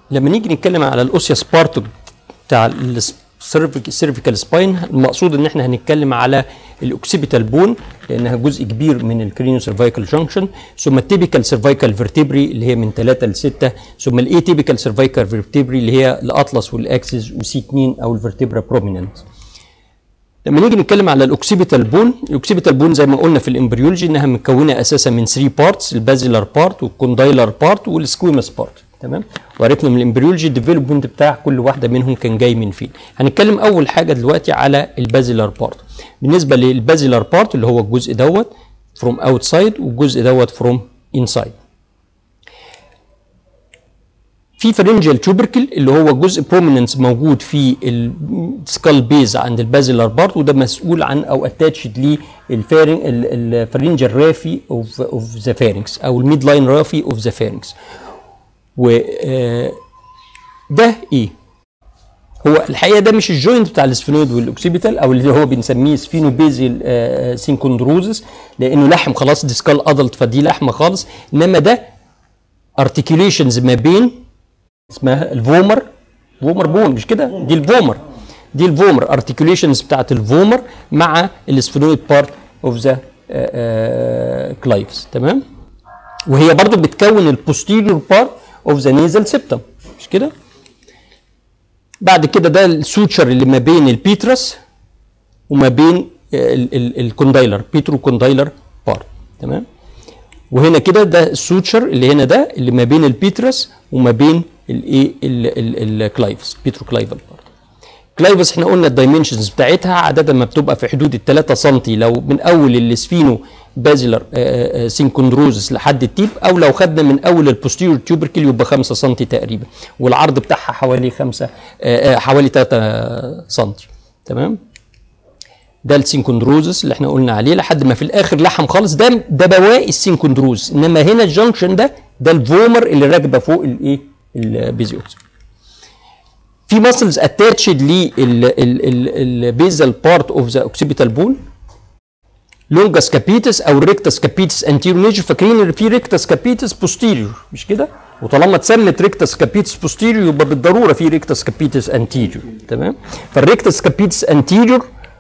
لما نيجي نتكلم على الاوسياس بارت بتاع السيرفيكال سباين المقصود ان احنا هنتكلم على الاوكسيبيتال بون لانها جزء كبير من الكرينيو سيرفايكال جانكشن ثم التيبيكال سيرفايكال فيرتبري اللي هي من 3 ل 6 ثم الاي تيبيكال سيرفايكال فيرتبري اللي هي الاطلس والاكسس وسي 2 او الفيرتبرا بروميننت لما نيجي نتكلم على الاوكسيبيتال بون الاوكسيبيتال بون زي ما قلنا في الامبريولوجي انها متكونه اساسا من 3 بارتس البازيلار بارت والكوندايلر بارت والسكويمس بارت تمام وعرفنا من الامبريولوجي الديفلوبمنت بتاع كل واحده منهم كان جاي من فين هنتكلم اول حاجه دلوقتي على البازيلار بارت بالنسبه للبازيلار بارت اللي هو الجزء دوت فروم اوتسايد والجزء دوت فروم انسايد في فرنجال تيوبركل اللي هو جزء بروميننس موجود في السكال بيز عند البازيلار بارت وده مسؤول عن او اتاتشد للفارنج الفرنجال رافي اوف اوف ذا فارنكس او الميد لاين رافي اوف ذا فارنكس و ده ايه؟ هو الحقيقه ده مش الجوينت بتاع السفينويد والاوكسيبيتال او اللي هو بنسميه سفينو بيزل سينكوندروزس لانه لحم خلاص دي سكال ادلت فدي لحمه خالص انما ده ارتكيوليشنز ما بين اسمها الفومر فومر بون مش كده دي الفومر دي الفومر ارتكيوليشنز بتاعت الفومر مع السفينويد بارت اوف ذا كلايفز تمام وهي برضو بتكون البوستيريور بارت اوف ذا نيزل سيبتم مش كده بعد كده ده السوتشر اللي ما بين البيترس وما بين الكوندايلر بيترو كوندايلر بارت تمام وهنا كده ده السوتشر اللي هنا ده اللي ما بين البيترس وما بين الايه الكلايفس بيترو كلايفال بارت كلايفس احنا قلنا الدايمنشنز بتاعتها عاده ما بتبقى في حدود ال 3 سم لو من اول السفينو بازيلر سينكوندروزس لحد التيب او لو خدنا من اول البوستيريور تيوبركل يبقى 5 سم تقريبا والعرض بتاعها حوالي 5 حوالي 3 سم تمام ده السينكوندروزس اللي احنا قلنا عليه لحد ما في الاخر لحم خالص ده ده بواقي السينكوندروز انما هنا الجنكشن ده ده الفومر اللي راكبه فوق الايه البيزيوكس في ماسلز اتاتشد للبيزال بارت اوف ذا اوكسيبيتال بون لونجاس كابيتس او ريكتاس كابيتس انتيريور ميجر فاكرين ان في ريكتاس كابيتس بوستيريور مش كده وطالما اتسمت ريكتاس كابيتس بوستيريور يبقى بالضروره في ريكتاس كابيتس انتيريور تمام فالريكتاس كابيتس انتيريور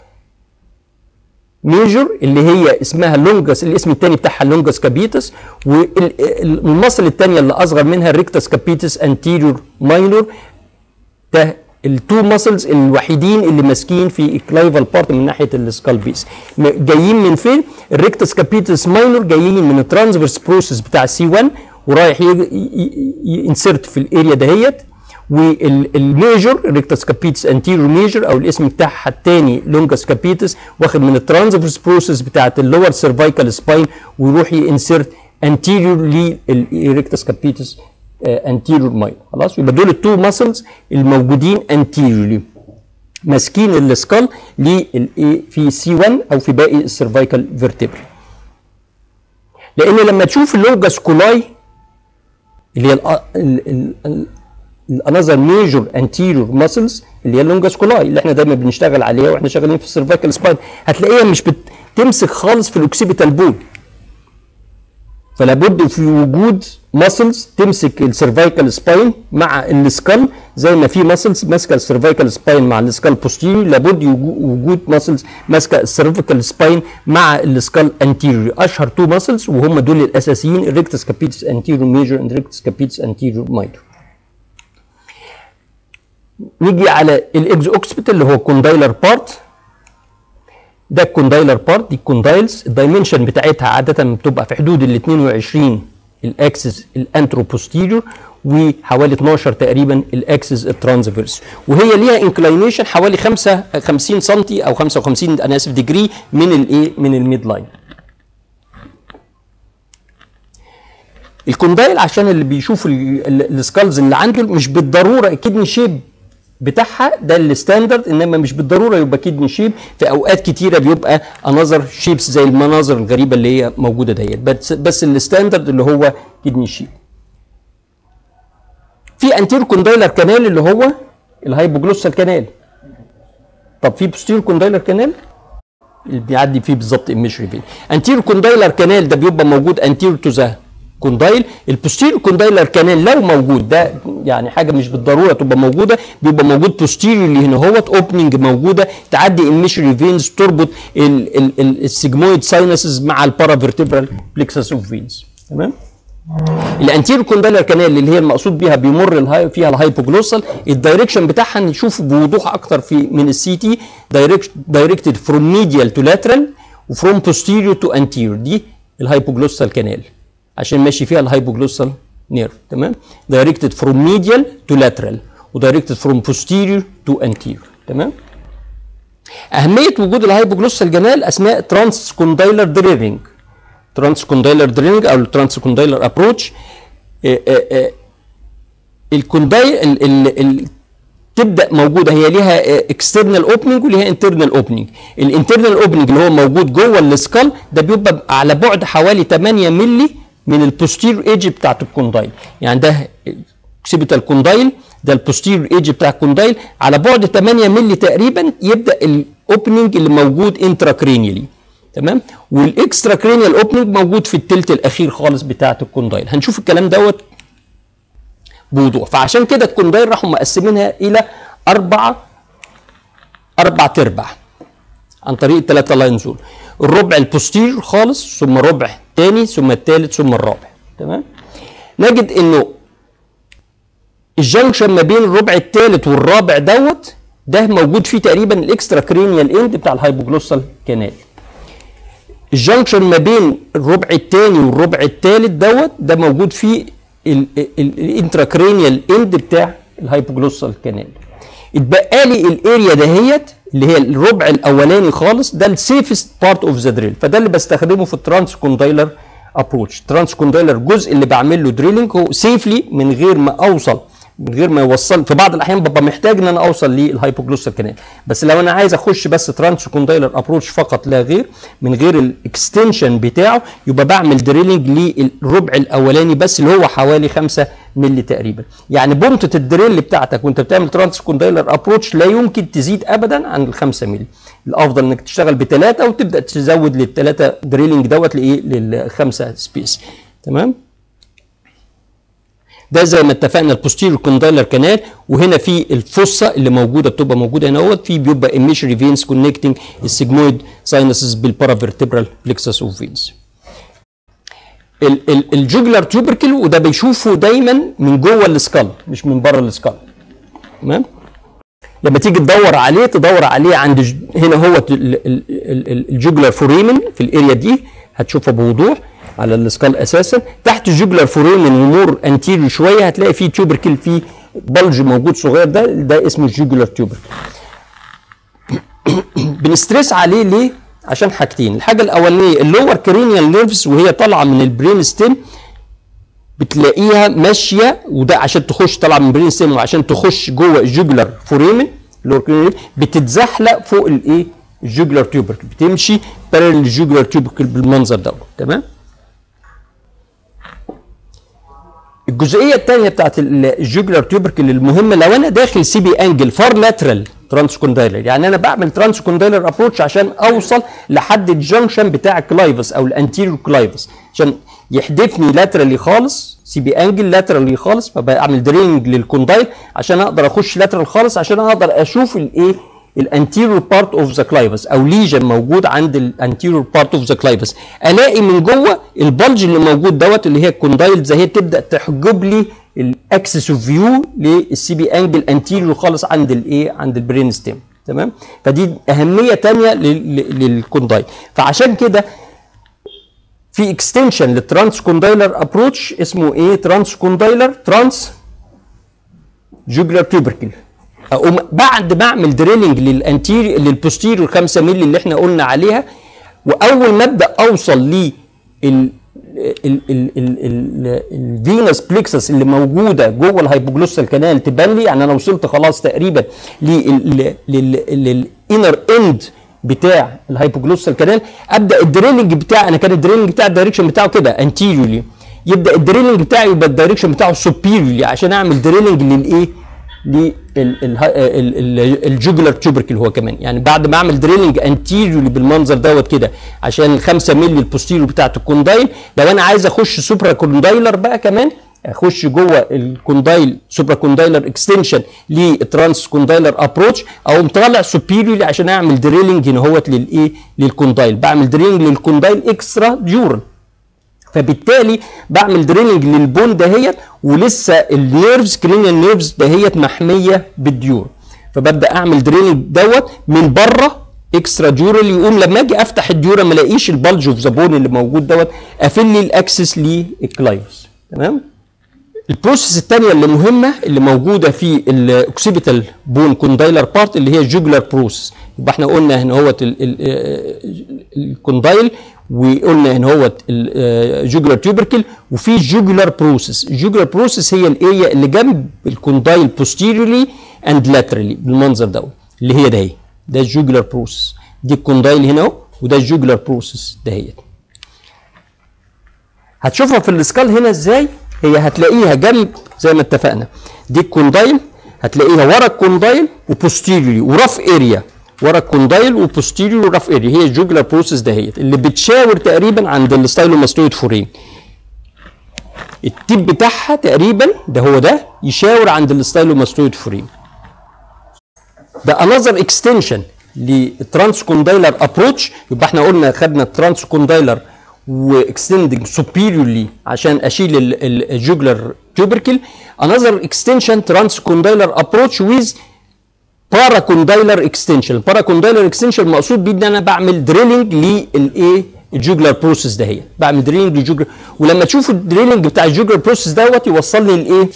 ميجر اللي هي اسمها لونجاس الاسم الثاني بتاعها لونجاس كابيتس والمصل الثانيه اللي اصغر منها الريكتاس كابيتس انتيريور ماينور ده التو ماسلز الوحيدين اللي ماسكين في الكلايفال بارت من ناحيه السكال بيس جايين من فين الريكتس كابيتس ماينور جايين من الترانسفيرس بروسيس بتاع السي 1 ورايح ينسرت في الاريا دهيت والميجر الريكتس كابيتس انتيريور ميجر او الاسم بتاعها الثاني لونجاس كابيتس واخد من الترانسفيرس بروسيس بتاعت اللور سيرفايكال سباين ويروح ينسرت انتيريور للريكتس كابيتس انتيريور ماين خلاص يبقى دول التو ماسلز الموجودين انتيريورلي ماسكين السكال للايه في سي 1 او في باقي السيرفايكال فيرتبري لان لما تشوف اللونجاس كولاي اللي هي الانذر ميجور انتيريور ماسلز اللي هي اللونجاس كولاي اللي احنا دايما بنشتغل عليها واحنا شغالين في السيرفايكال سباين هتلاقيها مش بتمسك خالص في الاوكسيبيتال بون فلا بد في وجود ماسلز تمسك السيرفايكال سباين مع السكال زي ما في ماسلز ماسكه السيرفايكال سباين مع السكال بوستيريور لابد وجود ماسلز ماسكه السيرفايكال سباين مع السكال انتيريور اشهر تو ماسلز وهم دول الاساسيين الريكتس كابيتس انتيريور ميجر اند ريكتس كابيتس انتيريور ماينور نيجي على الاكزو اوكسبيتال اللي هو كوندايلر بارت ده الكوندايلر بارت دي الكوندايلز الدايمنشن بتاعتها عاده بتبقى في حدود ال 22 الاكسس الانتروبوستيريور وحوالي 12 تقريبا الاكسس الترانسفيرس وهي ليها انكلاينيشن حوالي 5 50 سم او 55 انا اسف ديجري من الايه من الميد لاين الكوندايل عشان اللي بيشوف السكالز اللي عنده مش بالضروره كدني شيب بتاعها ده الستاندرد انما مش بالضروره يبقى كدني شيب في اوقات كتيره بيبقى انظر شيبس زي المناظر الغريبه اللي هي موجوده ديت بس بس الستاندرد اللي هو كدني شيب في انتير كوندايلر كانال اللي هو الهايبوجلوسال كانال طب في بوستير كوندايلر كانال اللي بيعدي فيه بالظبط المشري فين انتير كوندايلر كانال ده بيبقى موجود انتير تو ذا كوندايل البوستيريور كوندايلر كانال لو موجود ده يعني حاجه مش بالضروره تبقى موجوده بيبقى موجود بوستيريورلي هنا اهوت اوبننج موجوده تعدي الميشري فينز تربط السيجمويد ساينسز مع البارافيرتبرال بلكسس اوف فينز تمام الانتيرو كوندايلر كانال اللي هي المقصود بيها بيمر الهاي فيها الهايبوجلوسال الدايركشن بتاعها نشوفه بوضوح اكتر في من السي تي دايركتد فروم ميديال تو لاترال وفروم بوستيريور تو انتيريور دي الهايبوجلوسال كانال عشان ماشي فيها الهايبوجلوسال نيرف تمام دايركتد فروم ميديال تو لاترال ودايركتد فروم بوستيريور تو انتيريور تمام اهميه وجود الهايبوجلوسال جنال اثناء ترانس كوندايلر دريرنج ترانس كوندايلر درينج او الترانس كوندايلر ابروتش الكوندايل تبدا موجوده هي ليها اكسترنال اوبننج وليها انترنال اوبننج الانترنال اوبننج اللي هو موجود جوه السكال ده بيبقى على بعد حوالي 8 مللي من البوستير ايدج بتاعت الكوندايل يعني ده اكسبيتال كوندايل ده البوستير ايدج بتاع الكوندايل على بعد 8 مللي تقريبا يبدا الاوبننج اللي موجود انتراكرينيالي تمام والاكسترا كرينيال اوبننج موجود في التلت الاخير خالص بتاعه الكوندايل هنشوف الكلام دوت بوضوح فعشان كده الكوندايل راحوا مقسمينها الى اربعه اربع تربع عن طريق الثلاثه لاينز دول الربع البوستير خالص ثم ربع تاني ثم الثالث ثم الرابع تمام نجد انه الجنكشن ما بين الربع الثالث والرابع دوت ده موجود فيه تقريبا الاكسترا كرينيال اند بتاع الهايبوجلوسال كانال الجنكشن ما بين الربع الثاني والربع الثالث دوت ده موجود فيه الانتراكرينيال اند بتاع الهايبوجلوسال كانال اتبقى لي الاريا دهيت اللي هي الربع الاولاني خالص ده السيفست بارت اوف ذا دريل فده اللي بستخدمه في الترانس كوندايلر ابروتش ترانس كوندايلر الجزء اللي بعمل له دريلنج هو سيفلي من غير ما اوصل من غير ما يوصل في بعض الاحيان ببقى محتاج ان انا اوصل للهايبوجلوسال كانال بس لو انا عايز اخش بس ترانس كوندايلر ابروتش فقط لا غير من غير الاكستنشن بتاعه يبقى بعمل دريلنج للربع الاولاني بس اللي هو حوالي 5 مللي تقريبا يعني بنطه الدريل بتاعتك وانت بتعمل ترانس كوندايلر ابروتش لا يمكن تزيد ابدا عن ال 5 مللي الافضل انك تشتغل بثلاثه وتبدا تزود للثلاثه دريلنج دوت لايه للخمسه سبيس تمام ده زي ما اتفقنا البوستيريور كوندايلر كانال وهنا في الفصه اللي موجوده بتبقى موجوده هنا اهوت في بيبقى ايميشري فينز كونكتنج السيجمويد ساينسز بالبارافيرتبرال بلكسس اوف فينز الجوجلر تيوبركل وده بيشوفه دايما من جوه السكال مش من بره السكال تمام لما تيجي تدور عليه تدور عليه عند هنا هو الجوجلر فوريمن في الاريا دي هتشوفها بوضوح على السكال اساسا تحت الجوجلر فوريمن ومور انتيريور شويه هتلاقي فيه تيوبركل فيه بلج موجود صغير ده ده اسمه الجوجلر تيوبركل بنستريس عليه ليه عشان حاجتين الحاجه الاولانيه اللور كرينيال نيرفز وهي طالعه من البرين ستيم بتلاقيها ماشيه وده عشان تخش طالعه من البرين ستيم وعشان تخش جوه الجوجلر فوريمن اللور كرينيال بتتزحلق فوق الايه الجوجلر تيوبركل بتمشي بارل الجوجلر تيوبركل بالمنظر ده تمام الجزئيه الثانيه بتاعت الجوجلر تيوبركل المهمه لو انا داخل سي بي انجل فار لاترال ترانس كوندايلر يعني انا بعمل ترانس كوندايلر ابروتش عشان اوصل لحد الجنكشن بتاع الكلايفس او الانتيريور كلايفس عشان يحدفني لاترالي خالص سي بي انجل لاترالي خالص فبعمل درينج للكوندايل عشان اقدر اخش لاترال خالص عشان اقدر اشوف الايه الانتيريور بارت اوف ذا كلايفس او ليجن موجود عند الانتيريور بارت اوف ذا كلايفس الاقي من جوه البلج اللي موجود دوت اللي هي الكوندايلز اهي تبدا تحجب لي الاكسس اوف فيو للسي بي انجل انتيريور خالص عند الايه عند البرين ستيم تمام فدي اهميه ثانيه للكوندايل فعشان كده في اكستنشن للترانس كوندايلر ابروتش اسمه ايه ترانس كوندايلر ترانس جوجلر تيوبركل اقوم بعد ما اعمل دريلنج للانتيري للبوستيريور 5 مللي اللي احنا قلنا عليها واول ما ابدا اوصل ل الفينس بليكسس اللي موجوده جوه الهايبوجلوسال كانال تبان لي يعني انا وصلت خلاص تقريبا للانر اند بتاع الهايبوجلوسال كانال ابدا الدريلنج بتاعي انا كان الدريلنج بتاع الدايركشن بتاعه كده انتيريورلي يبدا الدريلنج بتاعي يبقى الدايركشن بتاعه سوبيريورلي عشان اعمل دريلنج للايه الجوجلر تيوبركل هو كمان يعني بعد ما اعمل دريلنج انتيريوري بالمنظر دوت كده عشان ال 5 مللي البوستيريور بتاعت الكوندايل لو انا عايز اخش سوبرا كوندايلر بقى كمان اخش جوه الكوندايل سوبرا كوندايلر اكستنشن للترانس كوندايلر ابروتش او مطلع سوبيريوري عشان اعمل دريلنج هنا هوت للايه للكوندايل بعمل دريلنج للكوندايل اكسترا ديورال فبالتالي بعمل دريلنج للبون دهيت ولسه النيرفز كرينيال نيرفز دهيت محميه بالديور فببدا اعمل دريلنج دوت من بره اكسترا ديورال يقوم لما اجي افتح الديورا ما الاقيش البلج اوف ذا بون اللي موجود دوت قافل لي الاكسس للكلايفس تمام البروسيس الثانيه اللي مهمه اللي موجوده في الاوكسيبيتال بون كوندايلر بارت اللي هي الجوجلر بروسيس يبقى احنا قلنا هنا هو الكوندايل وقلنا هنا هو الجوجلر تيوبركل وفي جوجلر بروسيس الجوجلر بروسيس هي الاريا اللي جنب الكوندايل بوستيريوري اند لاترالي بالمنظر دوت اللي هي ده ده الجوجلر بروسيس دي الكوندايل هنا اهو وده الجوجلر بروسيس دهيت هتشوفها في الاسكال هنا ازاي هي هتلاقيها جنب زي ما اتفقنا دي الكوندايل هتلاقيها ورا الكوندايل وبوستيريوري ورف اريا ورا الكوندايل وبوستيريور ورف اريا هي الجوجلر بروسيس دهيت اللي بتشاور تقريبا عند الستايلوماستويد فورين التيب بتاعها تقريبا ده هو ده يشاور عند الستايلوماستويد فورين ده انذر اكستنشن للترانس كوندايلر ابروتش يبقى احنا قلنا خدنا الترانس كوندايلر واكستندنج سوبيريورلي عشان اشيل الجوجلر تيوبركل انذر اكستنشن ترانس كوندايلر ابروتش ويز بارا كوندايلر اكستنشن بارا كوندايلر اكستنشن المقصود بيه ان انا بعمل دريلنج للايه الجوجلر بروسيس دهيت بعمل دريلنج للجوجلر ولما تشوفوا الدريلنج بتاع الجوجلر بروسيس دوت يوصلني لايه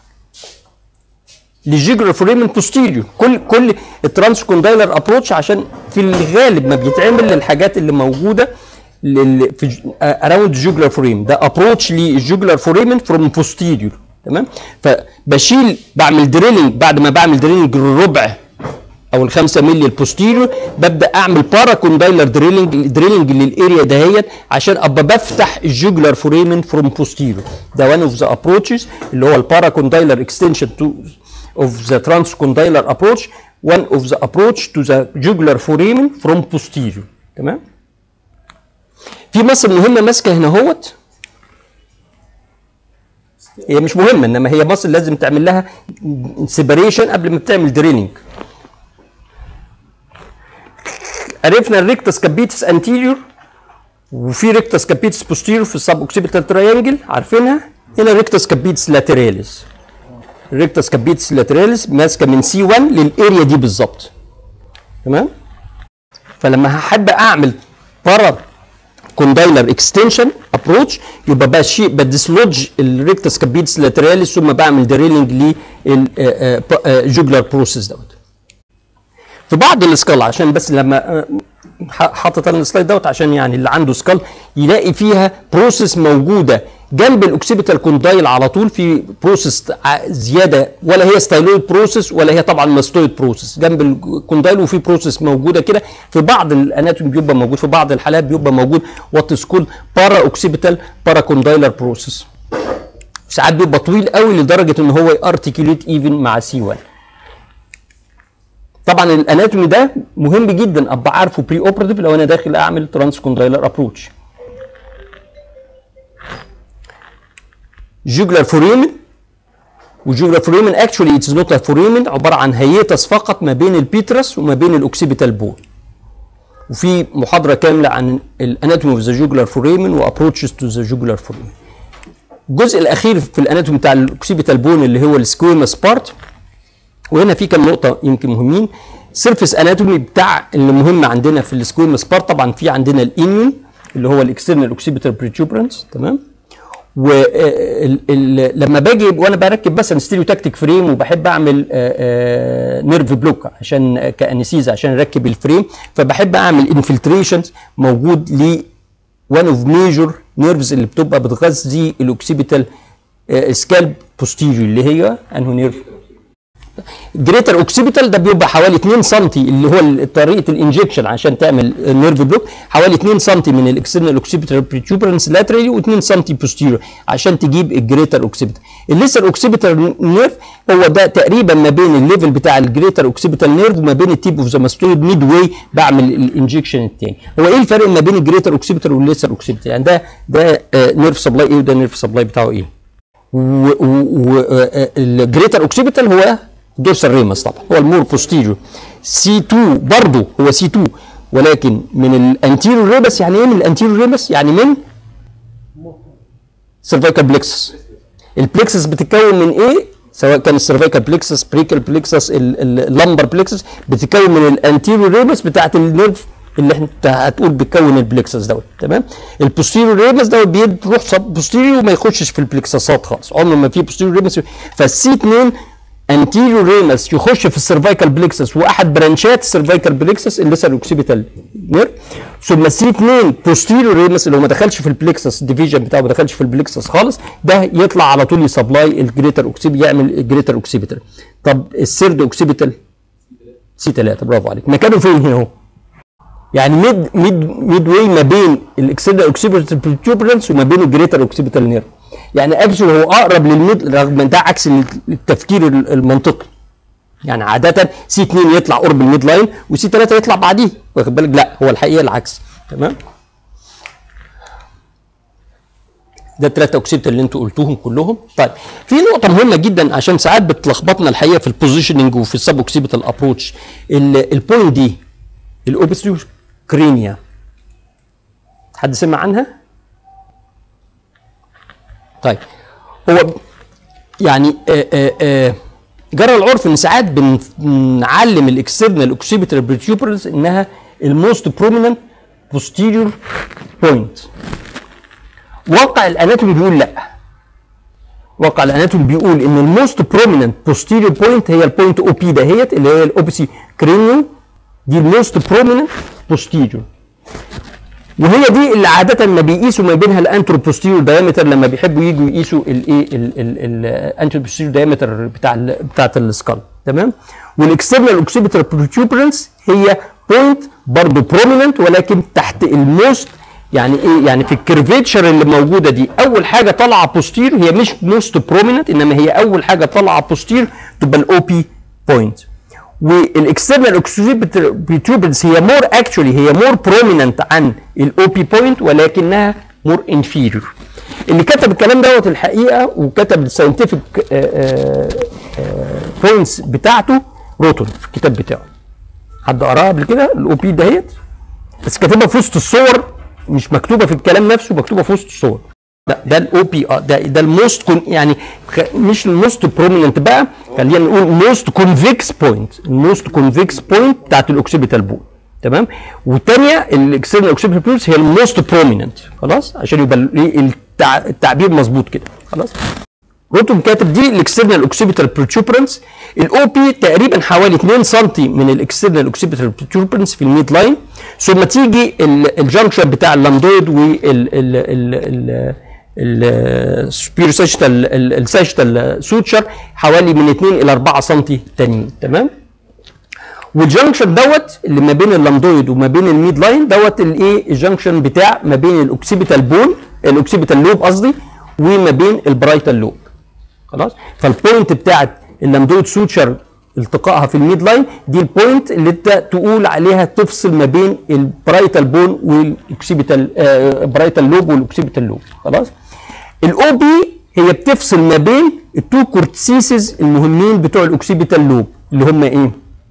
للجيجر فوريمن بوستيريور كل كل الترانس كوندايلر ابروتش عشان في الغالب ما بيتعمل للحاجات اللي موجوده لل في اراوند جوجلر فوريم ده ابروتش للجوجلر فوريمن فروم بوستيريور تمام فبشيل بعمل دريلنج بعد ما بعمل دريلنج الربع او ال 5 مللي البوستيريور ببدا اعمل بارا كوندايلر دريلنج دريلنج للاريا دهيت عشان ابقى بفتح الجوجلر فوريمن فروم بوستيريور ده وان اوف ذا ابروتشز اللي هو البارا كوندايلر اكستنشن تو of the transcondylar approach one of the approach to the jugular foramen from posterior تمام في مصل مهمه ماسكه هنا اهوت هي مش مهمه انما هي مصل لازم تعمل لها سيبريشن قبل ما بتعمل دريننج عرفنا الريكتس كابيتس انتيريور وفي ريكتس كابيتس بوستيريور في السب اوكسيبيتال تريانجل عارفينها هنا ريكتس كابيتس لاتراليس الريكتس كابيتس لاتراليس ماسكه من سي 1 للاريا دي بالظبط تمام فلما هحب اعمل بارا كوندايلر اكستنشن ابروتش يبقى بشي بديسلوج الريكتس كابيتس لاتراليس ثم بعمل دريلنج للجوجلر بروسيس دوت في بعض السكال عشان بس لما حاطط انا السلايد دوت عشان يعني اللي عنده سكال يلاقي فيها بروسيس موجوده جنب الاوكسيبيتال كوندايل على طول في بروسيس زياده ولا هي ستايلويد بروسيس ولا هي طبعا ماستويد بروسيس جنب الكوندايل وفي بروسيس موجوده كده في بعض الاناتومي بيبقى موجود في بعض الحالات بيبقى موجود وات از كولد بارا اوكسيبيتال بارا كوندايلر بروسيس ساعات بيبقى طويل قوي لدرجه ان هو يارتكيوليت ايفن مع سي 1 طبعا الاناتومي ده مهم جدا ابقى عارفه بري اوبراتيف لو انا داخل اعمل ترانس كوندايلر ابروتش جوجلر فوريمن وجوجلر فوريمن اكشولي اتس نوت فوريمن عباره عن هيئتس فقط ما بين البيترس وما بين الاوكسيبيتال بون وفي محاضره كامله عن الاناتومي اوف ذا جوجلر فوريمن وابروتشز تو ذا جوجلر فوريمن الجزء الاخير في الاناتومي بتاع الاوكسيبيتال بون اللي هو السكويمس بارت وهنا في كام نقطه يمكن مهمين سيرفيس اناتومي بتاع اللي مهم عندنا في السكويمس بارت طبعا في عندنا الانيون اللي هو الاكسترنال اوكسيبيتال بريتوبرنس تمام ولما باجي وانا بركب مثلا ستيريو تاكتيك فريم وبحب اعمل نيرف بلوك عشان كانستيزا عشان اركب الفريم فبحب اعمل انفلتريشن موجود ل وان اوف ميجور نيرفز اللي بتبقى بتغذي الاوكسيبيتال سكالب بوستيريور اللي هي انه نيرف جريتر اوكسيبيتال ده بيبقى حوالي 2 سم اللي هو طريقه الانجكشن عشان تعمل نيرف بلوك حوالي 2 سم من الاكسترنال اوكسيبيتال بريتوبرنس لاترالي و2 سم بوستيريور عشان تجيب الجريتر اوكسيبيتال الليسر اوكسيبيتال نيرف هو ده تقريبا ما بين الليفل بتاع الجريتر اوكسيبيتال نيرف وما بين التيب اوف ذا ماستويد ميد واي بعمل الانجكشن الثاني هو ايه الفرق ما بين الجريتر اوكسيبيتال والليسر اوكسيبيتال يعني ده ده نيرف سبلاي ايه وده نيرف سبلاي بتاعه ايه والجريتر اوكسيبيتال هو دورسال ريمس طبعا هو المور بوستيريور سي 2 برضه هو سي 2 ولكن من الانتيريور ريبس يعني ايه من الانتيريور ريبس يعني من سيرفيكال بلكسس البلكسس بتتكون من ايه سواء كان السيرفيكال بلكسس بريكال بلكسس اللمبر بلكسس بتتكون من الانتيريور ريبس بتاعت النيرف اللي انت هتقول بتكون البلكسس دوت تمام البوستيريور ريبس دوت بيروح سب بوستيريور وما يخشش في البلكسسات خالص عمر ما في بوستيريور ريبس فالسي 2 انتيريور ريمس يخش في السيرفيكال بلكسس واحد برانشات السيرفيكال بلكسس اللي لسه الاوكسيبيتال نير ثم سي 2 بوستيريور ريمس اللي هو ما دخلش في البلكسس الديفيجن بتاعه ما دخلش في البلكسس خالص ده يطلع على طول يسبلاي الجريتر اوكسيبي يعمل الجريتر اوكسيبيتال طب السيرد اوكسيبيتال سي 3 برافو عليك مكانه فين هنا اهو يعني ميد ميد ميد واي ما بين الاكسيدال اوكسيبيتال بروتوبرنس وما بين الجريتر اوكسيبيتال نير يعني اكشلي هو اقرب للميد رغم ان ده عكس التفكير المنطقي يعني عادة سي 2 يطلع قرب الميد لاين وسي 3 يطلع بعديه واخد بالك لا هو الحقيقة العكس تمام ده الثلاثة اوكسيبت اللي انتوا قلتوهم كلهم طيب في نقطة مهمة جدا عشان ساعات بتلخبطنا الحقيقة في البوزيشننج وفي السب اوكسيبيتال ابروتش البوينت دي الاوبستيو كرينيا حد سمع عنها؟ طيب هو يعني آآ آآ جرى العرف ان ساعات بنعلم الاكسترنال اوكسيبيتال بريتيوبرز انها الموست بروميننت بوستيريور بوينت واقع الاناتومي بيقول لا واقع الاناتومي بيقول ان الموست بروميننت بوستيريور بوينت هي البوينت او بي دهيت اللي هي الاوبسي كرينيو دي الموست بروميننت بوستيريور وهي دي اللي عاده ما بيقيسوا ما بينها الانترو بوستيريور دايمتر لما بيحبوا يجوا يقيسوا الايه الانترو بوستيريور دايمتر بتاع ال بتاعت السكال تمام والاكسترنال اوكسيبيتال بروتوبرنس هي بوينت برضه بروميننت ولكن تحت الموست يعني ايه يعني في الكيرفيتشر اللي موجوده دي اول حاجه طالعه بوستير هي مش موست بروميننت انما هي اول حاجه طالعه بوستير تبقى الاو بي بوينت والاكسترنال بروتوبرنس هي مور اكشولي هي مور بروميننت عن الاو بي بوينت ولكنها مور انفيريور اللي كتب الكلام دوت الحقيقه وكتب الساينتفك بوينتس بتاعته روتون في الكتاب بتاعه حد قراها قبل كده الاو بي دهيت بس كاتبها في وسط الصور مش مكتوبه في الكلام نفسه مكتوبه في وسط الصور لا ده الاو بي اه ده ده الموست كون يعني مش الموست بروميننت بقى خلينا نقول موست كونفكس بوينت الموست كونفكس بوينت بتاعت الاوكسيبيتال بون تمام والثانيه الاكسترنال اوكسيبيتال بولز هي الموست بروميننت خلاص عشان يبقى التع... التعبير مظبوط كده خلاص روتوم كاتب دي الاكسترنال اوكسيبيتال بروتوبرنس الاو بي تقريبا حوالي 2 سم من الاكسترنال اوكسيبيتال بروتوبرنس في الميد لاين ثم تيجي الجنكشن بتاع اللامدويد وال السبير ساجيتال الساجيتال سوتشر حوالي من 2 الى 4 سم تانيين تمام والجنكشن دوت اللي ما بين اللامدويد وما بين الميد لاين دوت الايه الجنكشن بتاع ما بين الاوكسيبيتال بون الاوكسيبيتال لوب قصدي وما بين البرايتال لوب خلاص فالبوينت بتاعت اللامدويد سوتشر التقائها في الميد لاين دي البوينت اللي انت تقول عليها تفصل ما بين البرايتال بون والاوكسيبيتال آه برايتال لوب والاوكسيبيتال لوب خلاص الاو بي هي بتفصل ما بين التو كورتسيسز المهمين بتوع الاوكسيبيتال لوب اللي هم ايه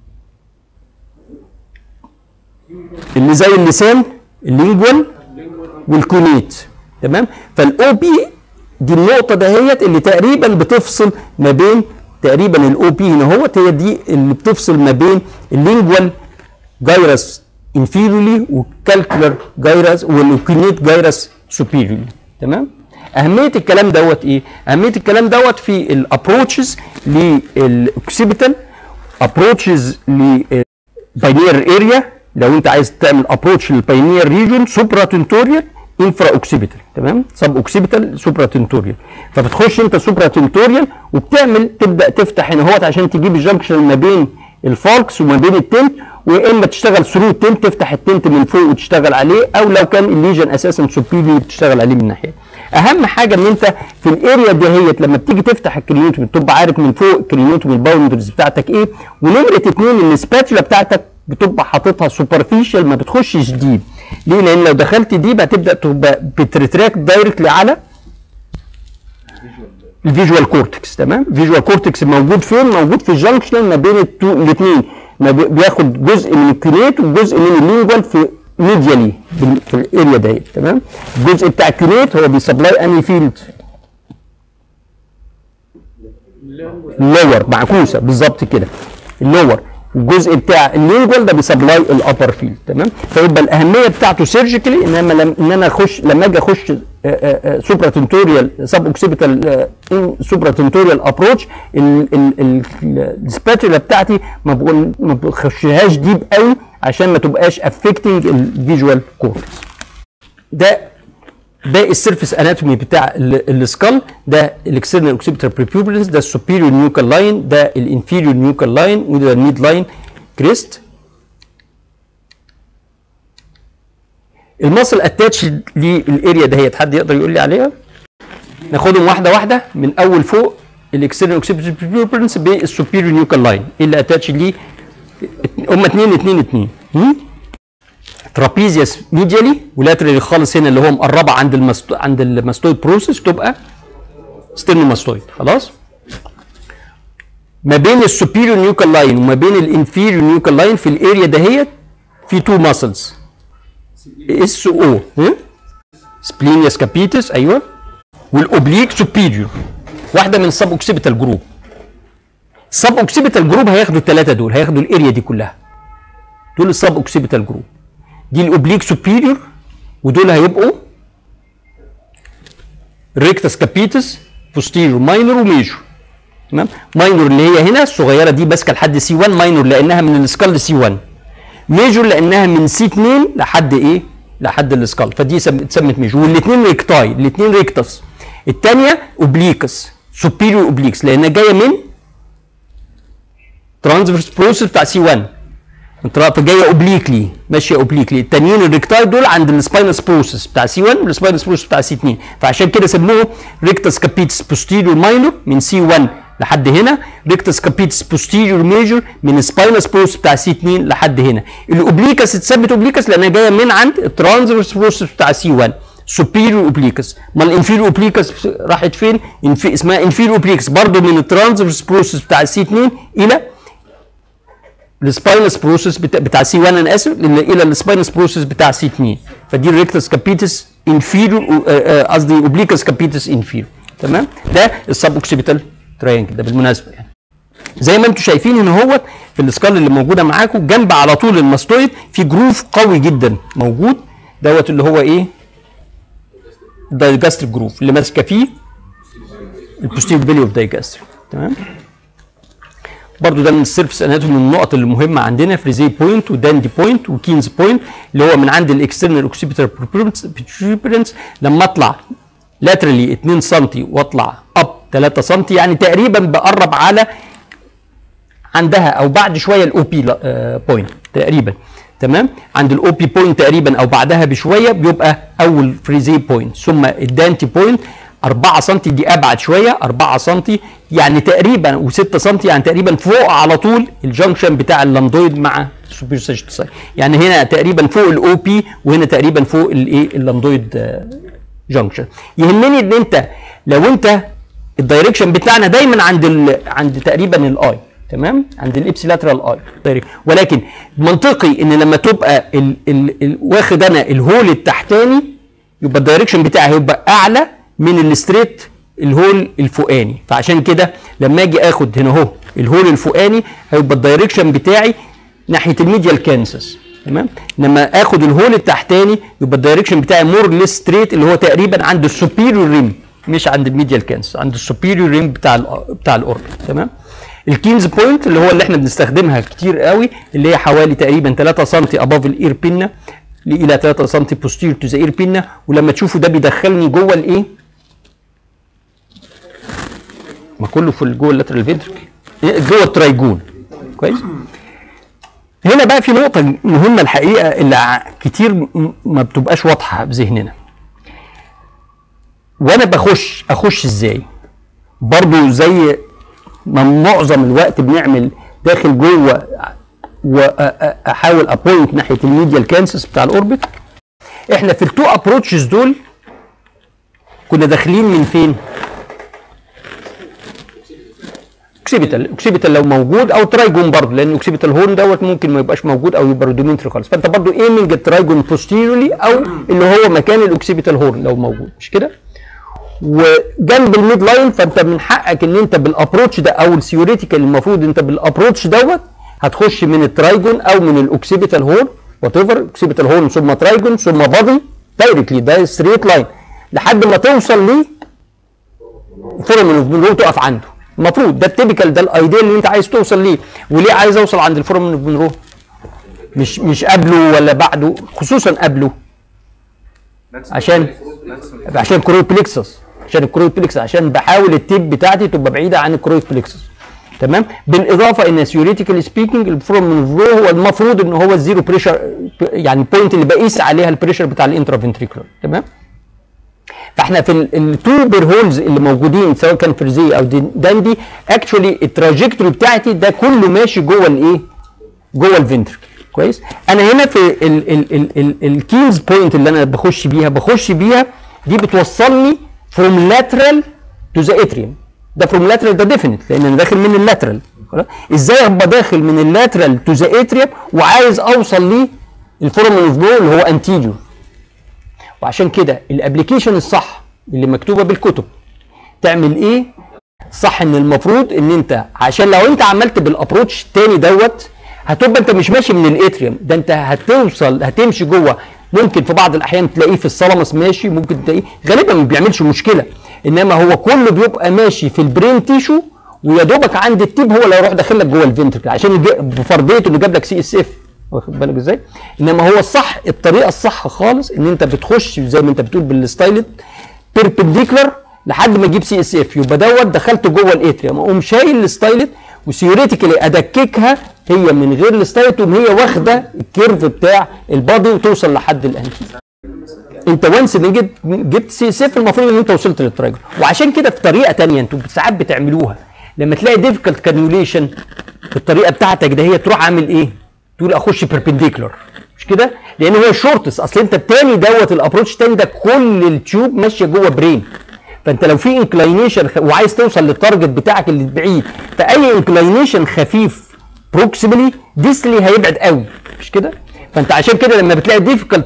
اللي زي اللسان اللينجوال والكونيت تمام فالاو بي دي النقطة دهيت اللي تقريبا بتفصل ما بين تقريبا الاو بي هنا اهوت هي دي اللي بتفصل ما بين اللينجوال جايرس انفيريولي والكالكولر جايرس والاوكينيت جايرس سوبيريولي تمام اهميه الكلام دوت ايه اهميه الكلام دوت في الابروتشز للاوكسيبيتال ابروتشز لباينير اريا لو انت عايز تعمل ابروتش للباينير ريجون سوبرا تنتوريال انفرا اوكسيبيتال تمام سب اوكسيبيتال سوبرا تنتوريال فبتخش انت سوبرا تنتوريال وبتعمل تبدا تفتح هنا اهوت عشان تجيب الجنكشن ما بين الفالكس وما بين التنت ويا اما تشتغل ثرو التنت تفتح التنت من فوق وتشتغل عليه او لو كان الليجن اساسا سوبيريور تشتغل عليه من ناحيه اهم حاجه ان انت في الاريا دهيت لما بتيجي تفتح الكرينيوتوم تبقى عارف من فوق الكرينيوتوم الباوندرز بتاعتك ايه ونمره اتنين السباتولا بتاعتك بتبقى حاططها سوبرفيشال ما بتخشش ديب ليه؟ لان لو دخلت ديب هتبدا تبقى بترتراك دايركتلي على الفيجوال كورتكس تمام الفيجوال كورتكس موجود فين موجود في الجنكشن ما بين الاثنين بياخد جزء من الكريت وجزء من اللينجوال في ميديالي في الاريا ديت تمام الجزء بتاع الكريت هو بيسبلاي اني فيلد اللور معكوسه بالظبط كده اللور الجزء بتاع اللينجوال ده بيسبلاي الابر فيلد تمام فيبقى الاهميه بتاعته سيرجيكالي ان انا لم ان انا اخش لما اجي اخش سوبرا تنتوريال سب اوكسيبيتال سوبرا تنتوريال ابروتش السباتولا بتاعتي ما بقول ما بخشهاش ديب قوي عشان ما تبقاش افكتنج الفيجوال كورتكس ده ده السيرفيس اناتومي بتاع السكال ده الاكسترنال اوكسيبيتال بريبيوبلنس ده السوبيريور نيوكال لاين ده الانفيريور نيوكال لاين وده الميد لاين كريست المصل اتاتش للاريا دهيت حد يقدر يقول لي عليها ناخدهم واحده واحده من اول فوق الاكسترنال اوكسيبيتال بريبيوبلنس بالسوبيريور نيوكال لاين ايه اللي اتاتش ليه هم اتنين اتنين اتنين ترابيزيوس ميديالي ولاترالي خالص هنا اللي هو مقربه عند المستو... عند الماستويد بروسيس تبقى ستيرنوماستويد خلاص ما بين السوبيريور نيوكال لاين وما بين الانفيريور نيوكال لاين في الاريا دهيت في تو ماسلز اس او سبلينيوس كابيتس ايوه والاوبليك سوبيريور واحده من السب اوكسيبيتال جروب السب اوكسيبيتال جروب هياخدوا الثلاثه دول هياخدوا الاريا دي كلها دول السب اوكسيبيتال جروب دي الاوبليك سوبيريور ودول هيبقوا ريكتس كابيتس بوستيريور ماينور وميجور تمام ماينور اللي هي هنا الصغيره دي ماسكه لحد سي 1 ماينور لانها من السكال سي 1 ميجور لانها من سي 2 لحد ايه لحد السكال فدي اتسمت ميجور والاثنين ريكتاي الاثنين ريكتس الثانيه اوبليكس سوبيريور اوبليكس لانها جايه من ترانسفيرس بروسيس بتاع سي 1 فجايه اوبليكلي ماشيه اوبليكلي التانيين الريكتاي دول عند السباينس بروسيس بتاع سي 1 والسباينس بروسيس بتاع سي 2 فعشان كده سموه ريكتس كابيتس بوستيريور ماينور من سي 1 لحد هنا ريكتس كابيتس بوستيريور ميجور من السباينس بروسيس بتاع سي 2 لحد هنا الاوبليكس اتثبت اوبليكس لانها جايه من عند الترانسفيرس بروسيس بتاع سي 1 سوبيريور اوبليكس ما الانفيريور اوبليكس راحت فين؟ انفي اسمها انفيريور اوبليكس برضه من الترانسفيرس بروسيس بتاع سي 2 الى السباينس بروسيس بتاع, بتاع سي 1 انا اسف الى السباينس بروسيس بتاع سي 2 فدي الريكتس كابيتس انفيريور قصدي اوبليكس كابيتس انفيريور تمام ده السب اوكسيبيتال تراينجل ده بالمناسبه يعني زي ما انتم شايفين هنا هو في السكال اللي موجوده معاكم جنب على طول الماستويد في جروف قوي جدا موجود دوت اللي هو ايه الدايجاستريك جروف اللي ماسكه فيه البوستيريور بيلي اوف دايجاستريك تمام برضو ده من السيرفس اناتومي من النقط اللي مهمه عندنا فريزي بوينت وداندي بوينت وكينز بوينت اللي هو من عند الاكسترنال اوكسيبيتال بروبرنس لما اطلع لاترالي 2 سم واطلع اب 3 سم يعني تقريبا بقرب على عندها او بعد شويه الاو بي بوينت تقريبا تمام عند الاو بي بوينت تقريبا او بعدها بشويه بيبقى اول فريزي بوينت ثم الدانتي بوينت 4 سم دي ابعد شويه 4 سم يعني تقريبا و6 سم يعني تقريبا فوق على طول الجنكشن بتاع اللامدويد مع السوبيريور ساجيتال يعني هنا تقريبا فوق الاو بي وهنا تقريبا فوق الايه اللامدويد جنكشن يهمني ان انت لو انت الدايركشن بتاعنا دايما عند ال... عند تقريبا الاي تمام عند الابسي لاترال اي ولكن منطقي ان لما تبقى ال... ال... ال... واخد انا الهول التحتاني يبقى الدايركشن بتاعي هيبقى اعلى من الستريت الهول الفوقاني فعشان كده لما اجي اخد هنا اهو الهول الفوقاني هيبقى الدايركشن بتاعي ناحيه الميديال كانسس تمام لما اخد الهول التحتاني يبقى الدايركشن بتاعي مور ليس ستريت اللي هو تقريبا عند السوبيريور ريم مش عند الميديال كانسس عند السوبيريور ريم بتاع ال بتاع الاوربت تمام الكينز بوينت اللي هو اللي احنا بنستخدمها كتير قوي اللي هي حوالي تقريبا 3 سم اباف الاير بينا الى 3 سم بوستير تو ذا اير بينا ولما تشوفوا ده بيدخلني جوه الايه؟ ما كله في جوه اللاترال فينتركل جوه الترايجون كويس؟ هنا بقى في نقطة مهمة الحقيقة اللي ع- كتير م- ما بتبقاش واضحة بذهننا. وأنا بخش أخش إزاي؟ برضو زي ما معظم الوقت بنعمل داخل جوه واحاول ابوينت ناحيه الميديال كانسس بتاع الاوربت احنا في التو ابروتشز دول كنا داخلين من فين؟ اوكسيبيتال اوكسيبيتال لو موجود او ترايجون برضه لان اوكسيبيتال هورن دوت ممكن ما يبقاش موجود او يبقى رودومنتري خالص فانت برضه ايمنج الترايجون بوستيرولي او اللي هو مكان الاوكسيبيتال هورن لو موجود مش كده؟ وجنب الميد لاين فانت من حقك ان انت بالابروتش ده او الثيوريتيكال المفروض انت بالابروتش دوت هتخش من الترايجون او من الاوكسيبيتال هورن وات ايفر اوكسيبيتال هورن ثم ترايجون ثم بادي دايركتلي ده ستريت لاين لحد ما توصل ليه فورمن اوف بنرو تقف عنده المفروض ده التيبيكال ده الايديال اللي انت عايز توصل ليه وليه عايز اوصل عند الفورمن اوف بنرو مش مش قبله ولا بعده خصوصا قبله عشان عشان كروي بليكسس عشان الكروي بليكسس عشان بحاول التيب بتاعتي تبقى بعيده عن الكروي بليكسس تمام بالاضافه ان ثيوريتيكال سبيكينج الفورم فلو هو المفروض ان هو الزيرو بريشر يعني البوينت اللي بقيس عليها البريشر بتاع الانترافنتريكولار تمام فاحنا في التو بير هولز اللي موجودين سواء كان فرزي او دي- داندي اكشولي التراجكتوري بتاعتي ده كله ماشي جوه الايه؟ جوه الفنتركل كويس انا هنا في الكينز بوينت اللي انا بخش بيها بخش بيها دي بتوصلني فروم لاترال تو ذا اتريوم ده فروم لاترال ده ديفينيت لان انا داخل من اللاترال خلاص؟ ازاي ابقى داخل من اللاترال تو ذا اتريوم وعايز اوصل ليه الفورمن اوف بلو اللي هو انتيجو وعشان كده الابلكيشن الصح اللي مكتوبه بالكتب تعمل ايه صح ان المفروض ان انت عشان لو انت عملت بالابروتش التاني دوت هتبقى انت مش ماشي من الاتريوم ده انت هتوصل هتمشي جوه ممكن في بعض الاحيان تلاقيه في الصلمس ماشي ممكن تلاقيه غالبا ما بيعملش مشكله انما هو كله بيبقى ماشي في البرين تيشو ويا دوبك عند التيب هو اللي هيروح داخل لك جوه الفنتركل عشان يجي- بفرضيه انه جاب لك سي اس اف واخد بالك ازاي؟ انما هو الصح الطريقه الصح خالص ان انت بتخش زي ما انت بتقول بالستايلت بيربنديكولار لحد ما تجيب سي اس اف يبقى دوت دخلته جوه الاتريوم اقوم شايل الستايلت وثيوريتيكالي ادككها هي من غير الستايلت تقوم هي واخده الكيرف بتاع البادي وتوصل لحد الانتي انت وانس ان جبت جبت سي اس اف المفروض ان انت وصلت للترايجر وعشان كده في طريقه تانية انتوا ساعات بتعملوها لما تلاقي ديفيكالت كانيوليشن بالطريقه بتاعتك ده هي تروح عامل ايه؟ تقول اخش بيربنديكولار مش كده؟ لان هو شورتس اصل انت التاني دوت الابروتش التاني ده كل التيوب ماشيه جوه برين فانت لو في انكلاينيشن وعايز توصل للتارجت بتاعك اللي بعيد فاي انكلاينيشن خفيف بروكسيمالي ديسلي هيبعد قوي مش كده؟ فانت عشان كده لما بتلاقي ديفيكالت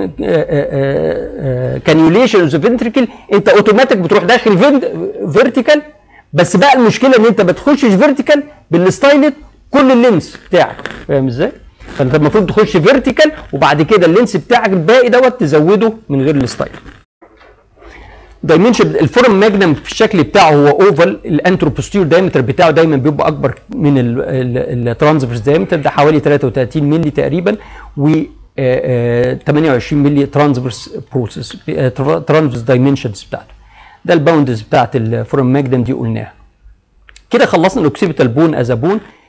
كانيوليشن اوف فنتريكل انت اوتوماتيك بتروح داخل فيرتيكال بس بقى المشكله ان انت ما تخشش فيرتيكال بالستايلت كل اللينس بتاعك فاهم ازاي؟ فانت المفروض تخش فيرتيكال وبعد كده اللينس بتاعك الباقي دوت تزوده من غير الستايل دايمنشن الفورم ماجنم في الشكل بتاعه هو اوفال الانتروبوستير دايمتر بتاعه دايما بيبقى اكبر من الترانسفيرس دايمتر ده حوالي 33 مللي تقريبا و آه، آه، 28 مللي ترانسفيرس بروسيس ترانسفيرس دايمنشنز بتاعته ده الباوندز بتاعت الفورم ماجنم دي قلناها كده خلصنا الاوكسيبيتال بون از بون